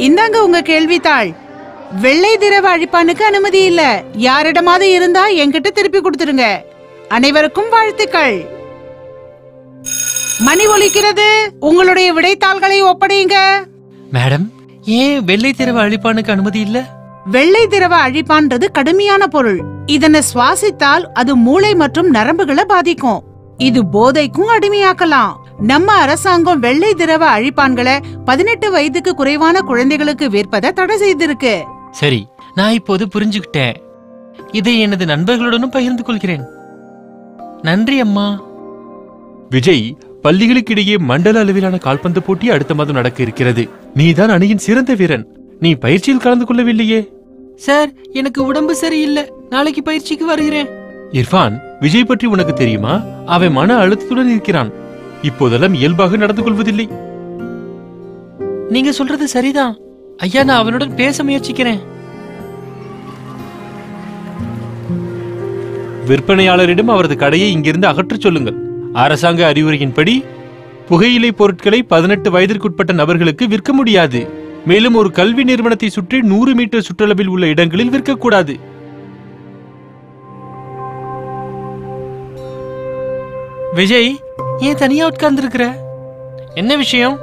இந்தாங்க உங்க கேள்வித்தாள் வெள்ளை திரவ அழிப்பானுக்கு அனுமதி இல்ல யாரிடமாவது இருந்தா என்கிட்ட திருப்பி கொடுத்துருங்க அனைவருக்கும் வாழ்த்துக்கள் மணி ஒலிக்கிறது உங்களுடைய விடைத்தாள்களை ஒப்படையுங்க மேடம் ஏன் வெள்ளை திரவ அழிப்பானுக்கு அனுமதி இல்ல வெள்ளை திரவ அழிப்பான்றது கடுமையான பொருள் இதனை சுவாசித்தால் அது மூளை மற்றும் நரம்புகளை பாதிக்கும் இது போதைக்கும் அடிமையாக்கலாம் நம்ம அரசாங்கம் வெள்ளை திரவ அழிப்பான்களை பதினெட்டு வயதுக்கு குறைவான குழந்தைகளுக்கு விற்பதை தடை செய்திருக்கு சரி நான் இப்போது புரிஞ்சுக்கிட்டேன் இதை எனது நண்பர்களுடனும் பகிர்ந்து கொள்கிறேன் நன்றி அம்மா விஜய் பள்ளிகளுக்கிடையே மண்டல அளவிலான கால்பந்து போட்டி அடுத்த மாதம் நடக்க இருக்கிறது நீதான் அணியின் சிறந்த வீரன் நீ பயிற்சியில் கலந்து கொள்ளவில்லையே சார் எனக்கு உடம்பு சரியில்லை நாளைக்கு பயிற்சிக்கு வருகிறேன் இர்ஃபான் விஜய் பற்றி உனக்கு தெரியுமா அவன் மன அழுத்தத்துடன் இருக்கிறான் இப்போதெல்லாம் இயல்பாக நடந்து கொள்வதில்லை நீங்க சொல்றது சரிதான் ஐயா நான் அவனுடன் பேச முயற்சிக்கிறேன் விற்பனையாளரிடம் அவரது கடையை இங்கிருந்து அகற்றச் சொல்லுங்கள் அரசாங்க அறிவுரையின்படி புகையிலை பொருட்களை பதினெட்டு வயதிற்குட்பட்ட நபர்களுக்கு விற்க முடியாது மேலும் ஒரு கல்வி நிறுவனத்தை சுற்றி நூறு மீட்டர் சுற்றளவில் உள்ள இடங்களில் விற்கக்கூடாது விஜய் ஏன் தனியா உட்கார்ந்துருக்கிற என்ன விஷயம்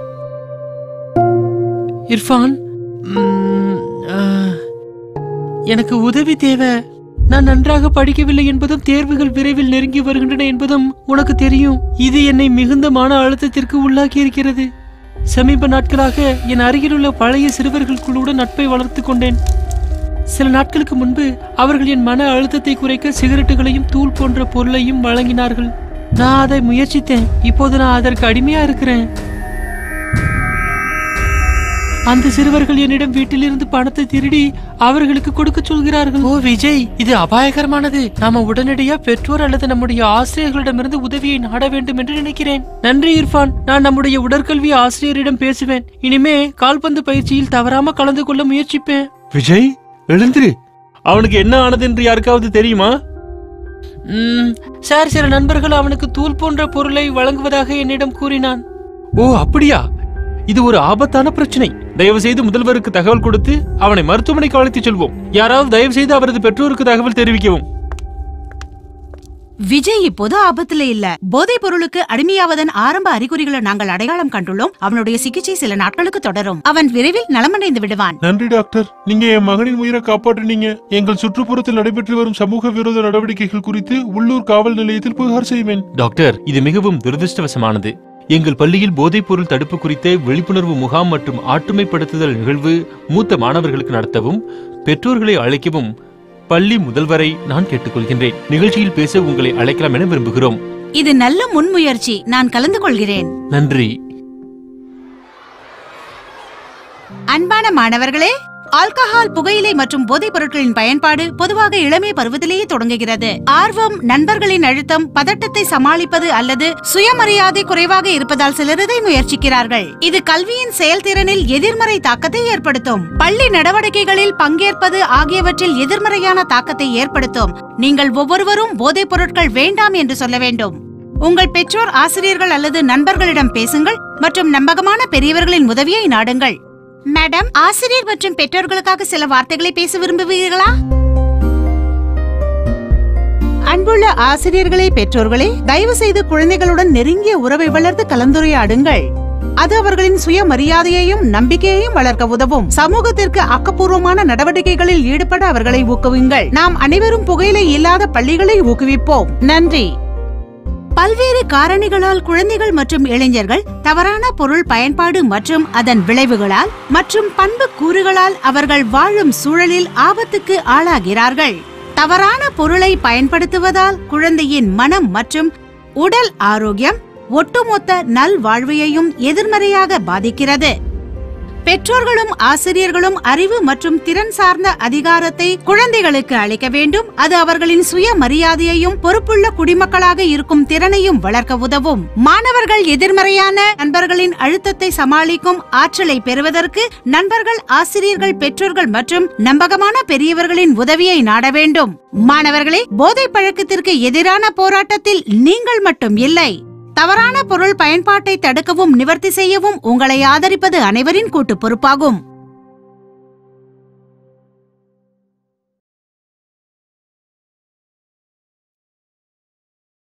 இர்ஃபான் ம், ஆ, எனக்கு உதவி தேவை நான் நன்றாக படிக்கவில்லை என்பதும் தேர்வுகள் விரைவில் நெருங்கி வருகின்றன என்பதும் உனக்கு தெரியும் இது என்னை மிகுந்த மன அழுத்தத்திற்கு உள்ளாக்கி இருக்கிறது சமீப நாட்களாக என் அருகிலுள்ள பழைய சிறுவர்கள் குழுவுடன் நட்பை வளர்த்துக் கொண்டேன் சில நாட்களுக்கு முன்பு அவர்கள் என் மன அழுத்தத்தை குறைக்க சிகரெட்டுகளையும் தூள் போன்ற பொருளையும் வழங்கினார்கள் நான் அதை முயற்சித்தேன் இப்போது நான் அதற்கு அடிமையா இருக்கிறேன் அந்த சிறுவர்கள் என்னிடம் வீட்டிலிருந்து பணத்தை திருடி அவர்களுக்கு கொடுக்க சொல்கிறார்கள் ஓ விஜய் இது அபாயகரமானது நாம உடனடியா பெற்றோர் அல்லது நம்முடைய ஆசிரியர்களிடமிருந்து உதவியை நாட வேண்டும் என்று நினைக்கிறேன் நன்றி இர்ஃபான் நான் நம்முடைய உடற்கல்வி ஆசிரியரிடம் பேசுவேன் இனிமே கால்பந்து பயிற்சியில் தவறாம கலந்து கொள்ள முயற்சிப்பேன் விஜய் எழுந்திரு அவனுக்கு என்ன ஆனது என்று யாருக்காவது தெரியுமா ம், சார் சில நண்பர்கள் அவனுக்கு தூள் போன்ற பொருளை வழங்குவதாக என்னிடம் கூறினான் ஓ அப்படியா இது ஒரு ஆபத்தான பிரச்சனை தயவு செய்து முதல்வருக்கு தகவல் கொடுத்து அவனை மருத்துவமனைக்கு அழைத்துச் செல்வோம் யாராவது தயவு செய்து அவரது பெற்றோருக்கு தகவல் தெரிவிக்கவும் விஜய் இப்போது ஆபத்துல இல்ல போதைப் பொருளுக்கு அடிமையாவதன் ஆரம்ப அறிகுறிகளை நாங்கள் அடையாளம் கண்டுள்ளோம் அவனுடைய சிகிச்சை சில நாட்களுக்கு தொடரும் அவன் விரைவில் நலமடைந்து விடுவான் நன்றி டாக்டர் நீங்க என் மகனின் உயிரை காப்பாற்றினீங்க எங்கள் சுற்றுப்புறத்தில் நடைபெற்று வரும் சமூக விரோத நடவடிக்கைகள் குறித்து உள்ளூர் காவல் நிலையத்தில் புகார் செய்வேன் டாக்டர் இது மிகவும் துரதிருஷ்டவசமானது எங்கள் பள்ளியில் போதைப்பொருள் தடுப்பு குறித்த விழிப்புணர்வு முகாம் மற்றும் ஆற்றுமைப்படுத்துதல் நிகழ்வு மூத்த மாணவர்களுக்கு நடத்தவும் பெற்றோர்களை அழைக்கவும் பள்ளி முதல்வரை நான் கேட்டுக்கொள்கின்றேன் நிகழ்ச்சியில் பேச உங்களை அழைக்கலாம் என விரும்புகிறோம் இது நல்ல முன்முயற்சி நான் கலந்து கொள்கிறேன் நன்றி அன்பான மாணவர்களே ஆல்கஹால் புகையிலை மற்றும் போதைப் பொருட்களின் பயன்பாடு பொதுவாக இளமை பருவத்திலேயே தொடங்குகிறது ஆர்வம் நண்பர்களின் அழுத்தம் பதட்டத்தை சமாளிப்பது அல்லது சுயமரியாதை குறைவாக இருப்பதால் சிலர் இதை முயற்சிக்கிறார்கள் இது கல்வியின் செயல்திறனில் எதிர்மறை தாக்கத்தை ஏற்படுத்தும் பள்ளி நடவடிக்கைகளில் பங்கேற்பது ஆகியவற்றில் எதிர்மறையான தாக்கத்தை ஏற்படுத்தும் நீங்கள் ஒவ்வொருவரும் போதைப் பொருட்கள் வேண்டாம் என்று சொல்ல வேண்டும் உங்கள் பெற்றோர் ஆசிரியர்கள் அல்லது நண்பர்களிடம் பேசுங்கள் மற்றும் நம்பகமான பெரியவர்களின் உதவியை நாடுங்கள் மேடம் ஆசிரியர் மற்றும் பெற்றோர்களுக்காக சில வார்த்தைகளை பேச விரும்புவீர்களா அன்புள்ள ஆசிரியர்களே பெற்றோர்களே தயவு செய்து குழந்தைகளுடன் நெருங்கிய உறவை வளர்த்து கலந்துரையாடுங்கள் அது அவர்களின் சுயமரியாதையையும் நம்பிக்கையையும் வளர்க்க உதவும் சமூகத்திற்கு ஆக்கப்பூர்வமான நடவடிக்கைகளில் ஈடுபட அவர்களை ஊக்குவிங்கள் நாம் அனைவரும் புகையிலை இல்லாத பள்ளிகளை ஊக்குவிப்போம் நன்றி பல்வேறு காரணிகளால் குழந்தைகள் மற்றும் இளைஞர்கள் தவறான பொருள் பயன்பாடு மற்றும் அதன் விளைவுகளால் மற்றும் பண்பு கூறுகளால் அவர்கள் வாழும் சூழலில் ஆபத்துக்கு ஆளாகிறார்கள் தவறான பொருளை பயன்படுத்துவதால் குழந்தையின் மனம் மற்றும் உடல் ஆரோக்கியம் ஒட்டுமொத்த நல்வாழ்வையையும் எதிர்மறையாக பாதிக்கிறது பெற்றோர்களும் ஆசிரியர்களும் அறிவு மற்றும் திறன் சார்ந்த அதிகாரத்தை குழந்தைகளுக்கு அளிக்க வேண்டும் அது அவர்களின் சுய மரியாதையையும் பொறுப்புள்ள குடிமக்களாக இருக்கும் திறனையும் வளர்க்க உதவும் மாணவர்கள் எதிர்மறையான நண்பர்களின் அழுத்தத்தை சமாளிக்கும் ஆற்றலை பெறுவதற்கு நண்பர்கள் ஆசிரியர்கள் பெற்றோர்கள் மற்றும் நம்பகமான பெரியவர்களின் உதவியை நாட வேண்டும் மாணவர்களே போதை பழக்கத்திற்கு எதிரான போராட்டத்தில் நீங்கள் மட்டும் இல்லை தவறான பொருள் பயன்பாட்டை தடுக்கவும் நிவர்த்தி செய்யவும் உங்களை ஆதரிப்பது அனைவரின் கூட்டு பொறுப்பாகும்